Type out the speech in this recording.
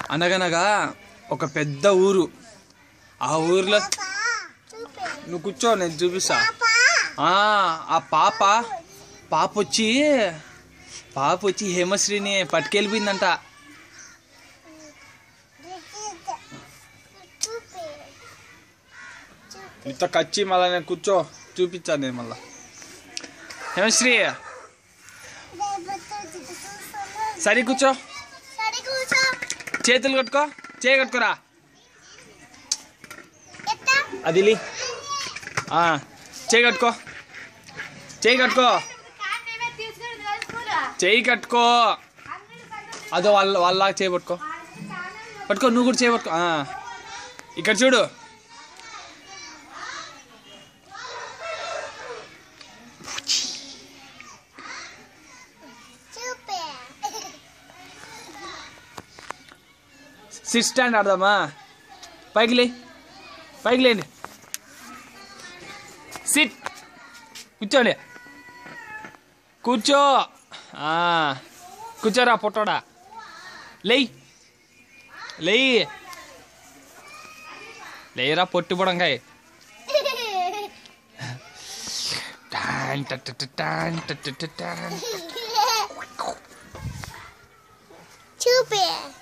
అనగనగా ఒక పెద్ద ఊరు ఆ ఊర్లో నువ్వు కూర్చో నేను చూపిస్తా ఆ ఆ పాప పాప వచ్చి పాప వచ్చి హేమశ్రీని పట్టుకెళ్ళిపోయిందంట ఇంత కచ్చి మళ్ళా నేను కూర్చో చూపించాను నేను మళ్ళా హేమశ్రీ సరే కూర్చో సరే కూర్చో చేతులు కట్టుకో చేయి కట్టుకోరా ఎత్తా అది లీ. ఆ చేయి కట్టుకో చేయి కట్టుకో చేయి కట్టుకో అదో వాళ్ళ వాళ్ళలాగా చేయి పట్టుకో పట్టుకో నువ్వు కూడా చేయి పట్టుకో ఆ. ఇక్కడ చూడు చూపే సిక్స్ స్టాండ్ ఆడదామా పైకి లే పైకి లేండి సిట్ కూర్చోండి కూర్చో ఆ, కూర్చోరా పొట్టోడా లేయ్ లేయ్ లేయరా పొట్టి పొడంకాయ టాన్ టట్ టట్ టాన్ టట్ టట్ టాన్. చూపే